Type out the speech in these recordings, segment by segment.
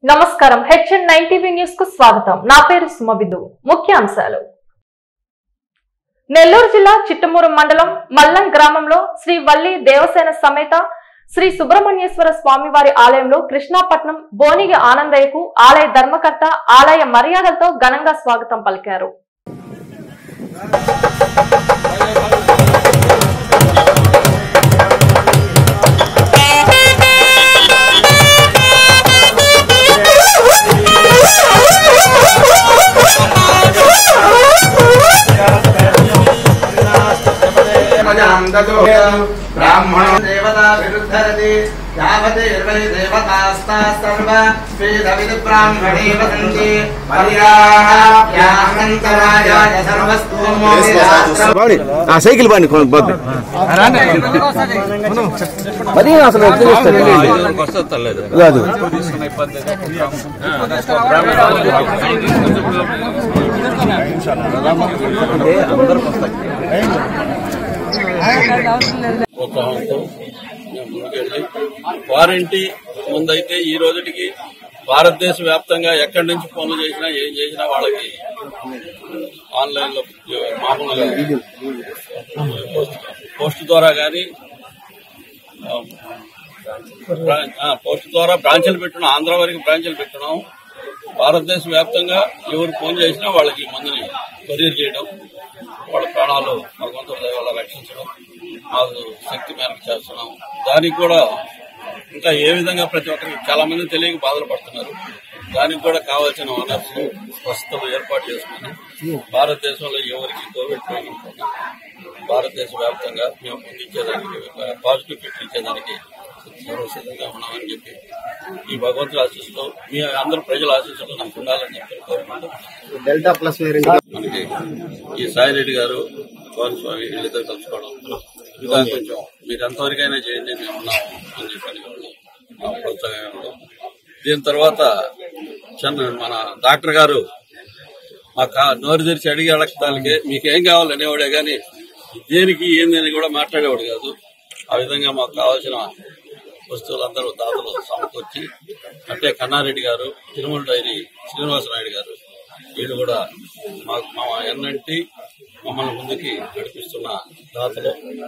నమస్కారం HN nine TV news కు స్వాగతం నా పేరు సుమబిందు ముఖ్యాంశాలు నెల్లూరు జిల్లా చిట్టమూరు మండలం మల్లం గ్రామంలో శ్రీ వల్లి దేవసేన సమేత శ్రీ సుబ్రహ్మణ్యేశ్వర స్వామివారి ఆలయంలో కృష్ణాపట్నం బోనిగి ఆనందయ్యకు ఆలయ ధర్మకర్త ఆలయ మర్యాదలతో ఘనంగా స్వాగతం పలికారు బ్రాహ్మణో దేవతా విరుద్ధరతి యావతీర్వై దేవతాస్తా సర్వ వేదవిద్ బ్రాహ్మణే వదంతి పర్యాహంతరాయాయ సర్వస్తోమో బాగుంది ఆ సైకిల్ బండి కొ- పోద్ది మరి అసలు ఎట్లా చేస్తారు కాదు ప్రోత్సాహంతో మేము ముందుకెళ్ళి వారంటీ ముందైతే ఈ రోజుటికి భారతదేశ వ్యాప్తంగా ఎక్కడి నుంచి ఫోన్లు చేసినా ఏం చేసినా వాళ్ళకి ఆన్లైన్ లో మామూలుగా పోస్ట్- పోస్ట్ ద్వారా కానీ పోస్ట్ ద్వారా బ్రాంచ్లు పెట్టడం ఆంధ్ర వరకు బ్రాంచ్లు పెట్టడం భారతదేశ వ్యాప్తంగా ఎవరు ఫోన్ చేసినా వాళ్ళకి మందుని కొరియర్ చేయడం వాళ్ళ ప్రాణాలు భగవంతుడి దయ వల్ల రక్షించడం మాకు శక్తి మేరకు చేస్తున్నాం దానికి కూడా ఇంకా ఏ విధంగా ప్రతి ఒక్కరికి చాలా మంది తెలియక బాధలు పడుతున్నారు దానికి కూడా కావాల్సిన వనర్స్ ప్రస్తుతం ఏర్పాటు చేసుకుని భారతదేశంలో ఎవరికి కోవిడ్ పోయినప్పుడు భారతదేశ వ్యాప్తంగా మేము పొందించేదానికి పాజిటివ్ కిట్ ఇచ్చేదానికి సర్వసిద్ధంగా ఉన్నామని చెప్పి ఈ భగవంతుడి ఆశీస్సులో మీ అందరూ ప్రజల ఆశీస్సులు నాకు ఉండాలని చెప్పి కోరుకుంటూ డెల్టా ప్లస్ వేరియంట్ మనకి ఈ సాయిరెడ్డి గారు గౌరవ స్వామి వీళ్ళిద్దరు కలుసుకోవడం ఇంకా కొంచెం మీరు ఎంతవరకైనా చేయండి మేము ఉన్నాము అని చెప్పని వాళ్ళు మా ప్రోత్సాహం ఇవ్వడం దీని తర్వాత చంద్ర మన డాక్టర్ గారు మా కా- నోరు తెరిచి అడిగి అడగటానికి మీకు ఏం కావాలి అనేవాడే కానీ దేనికి ఏందని కూడా మాట్లాడేవాడు కాదు ఆ విధంగా మాకు కావాల్సిన వస్తువులందరూ దాతలు సమకూర్చి అంటే కన్నారెడ్డి గారు తిరుమల డైరీ శ్రీనివాసనాయుడు గారు వీళ్ళు కూడా మాకు మా ఎన్నంటి మమ్మల్ని ముందుకి నడిపిస్తున్న దాతలు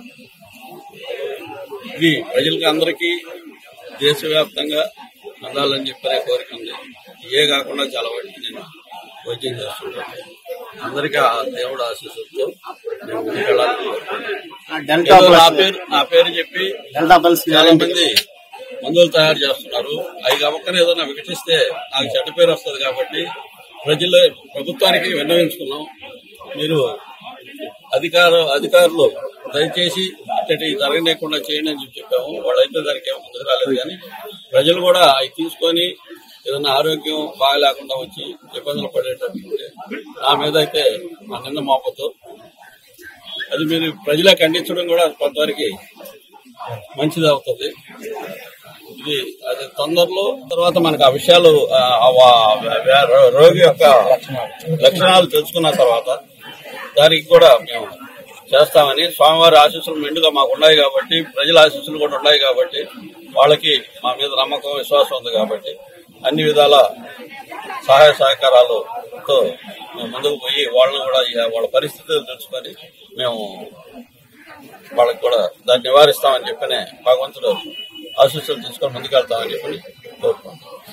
ఇది ప్రజలకి అందరికీ దేశవ్యాప్తంగా అందాలని చెప్పే కోరిక ఉంది ఏ కాకుండా చాలా వాటికి నేను వైద్యం చేస్తుంటాను అందరికీ ఆ దేవుడు ఆశీస్సులతో నేను ముందుకెళ్ళాలని కోరుకుంటున్నాను. ఏదో నా పేరు నా పేరు చెప్పి డెల్టా ప్లస్ చాలా మంది మందులు తయారు చేస్తున్నారు అవి గమక్కన ఏదైనా వికటిస్తే నాకు చెడ్డ పేరు వస్తుంది కాబట్టి ప్రజలు ప్రభుత్వానికి విన్నవించుకున్నాం మీరు అధికార అధికారులు దయచేసి ఇట్టటి జరగలేకుండా చేయండి అని చెప్పి చెప్పాము వాళ్ళైతే దానికి ఏం ముందుకు రాలేదు కానీ ప్రజలు కూడా అవి తీసుకొని ఏదైనా ఆరోగ్యం బాగా లేకుండా వచ్చి ఇబ్బందులు పడేటట్టు ఉంటే నా మీద అయితే మా నిన్న మోపతో అది మీరు ప్రజలే ఖండించడం కూడా కొంతవరకు మంచిది అవుతుంది ఇది అది తొందరలో తర్వాత మనకు ఆ విషయాలు ఆ, ఆ వా- వ్య- రోగి యొక్క లక్షణాలు తెలుసుకున్న తర్వాత దానికి కూడా మేము చేస్తామని స్వామివారి ఆశీస్సులు మెండుగా మాకు ఉన్నాయి కాబట్టి ప్రజల ఆశీస్సులు కూడా ఉన్నాయి కాబట్టి వాళ్ళకి మా మీద నమ్మకం విశ్వాసం ఉంది కాబట్టి అన్ని విధాల సహాయ సహకారాలతో మేము ముందుకు పోయి వాళ్ళని కూడా ఇక వాళ్ళ పరిస్థితులు తెలుసుకొని మేము వాళ్ళకి కూడా దాన్ని నివారిస్తామని చెప్పనే భగవంతుడు ఆశీస్సులు తీసుకొని ముందుకెళ్తామని చెప్పని కోరుకుంటున్నాం